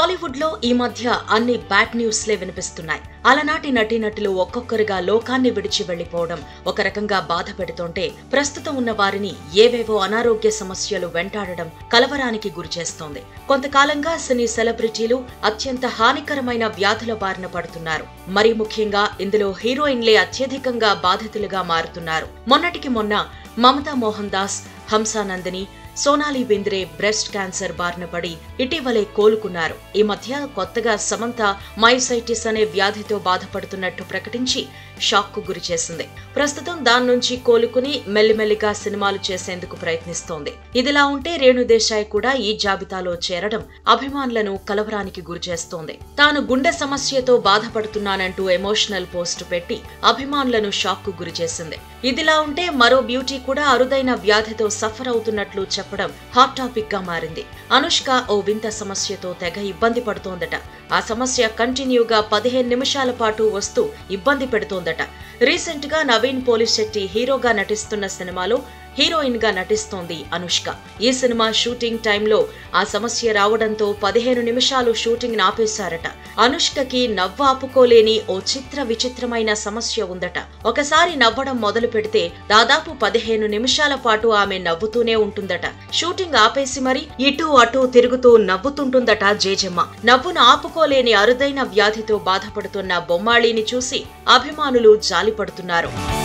టాలీవుడ్ లో ఈ మధ్య అన్ని బ్యాడ్ న్యూస్లే వినిపిస్తున్నాయి అలనాటి నటీనటులు ఒక్కొక్కరుగా లోకాన్ని విడిచి వెళ్లిపోవడం ఒక రకంగా బాధ పెడుతుంటే ప్రస్తుతం ఉన్న వారిని ఏవేవో అనారోగ్య సమస్యలు వెంటాడడం కలవరానికి గురిచేస్తోంది కొంతకాలంగా సినీ సెలబ్రిటీలు అత్యంత హానికరమైన వ్యాధుల బారిన పడుతున్నారు మరి ముఖ్యంగా ఇందులో హీరోయిన్లే అత్యధికంగా బాధితులుగా మారుతున్నారు మొన్నటికి మొన్న మమతా మోహన్ దాస్ హంసానందిని సోనాలి బింద్రే బ్రెస్ట్ క్యాన్సర్ బారిన పడి ఇటీవలే కోలుకున్నారు ఈ మధ్య కొత్తగా సమంత మైసైటిస్ అనే వ్యాధితో బాధపడుతున్నట్టు ప్రకటించి షాక్ కు గురి చేసింది ప్రస్తుతం దాని నుంచి కోలుకుని మెల్లిమెల్లిగా సినిమాలు చేసేందుకు ప్రయత్నిస్తోంది ఇదిలా ఉంటే రేణు దేశాయ్ కూడా ఈ జాబితాలో చేరడం అభిమానులను కలవరానికి గురి చేస్తోంది తాను గుండె సమస్యతో బాధపడుతున్నానంటూ ఎమోషనల్ పోస్ట్ పెట్టి అభిమానులను షాక్ కు గురి చేసింది ఇదిలా ఉంటే మరో బ్యూటీ కూడా అరుదైన వ్యాధితో సఫర్ అవుతున్నట్లు చెప్పడం హాట్ టాపిక్ గా మారింది అనుష్క ఓ వింత సమస్యతో తెగ ఇబ్బంది పడుతోందట ఆ సమస్య కంటిన్యూగా పదిహేను నిమిషాల పాటు వస్తూ ఇబ్బంది పెడుతోందట రీసెంట్ గా నవీన్ పోలీస్ శెట్టి హీరోగా నటిస్తున్న సినిమాలో హీరోయిన్ గా నటిస్తోంది అనుష్క ఈ సినిమా షూటింగ్ టైంలో ఆ సమస్య రావడంతో పదిహేను నిమిషాలు షూటింగ్ ఆపేశారట అనుష్కకి నవ్వు ఆపుకోలేని ఓ చిత్ర విచిత్రమైన సమస్య ఉందట ఒకసారి నవ్వడం మొదలు పెడితే దాదాపు పదిహేను నిమిషాల పాటు ఆమె నవ్వుతూనే ఉంటుందట షూటింగ్ ఆపేసి మరి ఇటు అటు తిరుగుతూ నవ్వుతుంటుందట జేజమ్మ నవ్వును ఆపుకోలేని అరుదైన వ్యాధితో బాధపడుతున్న బొమ్మాళిని చూసి అభిమానులు జాలిపడుతున్నారు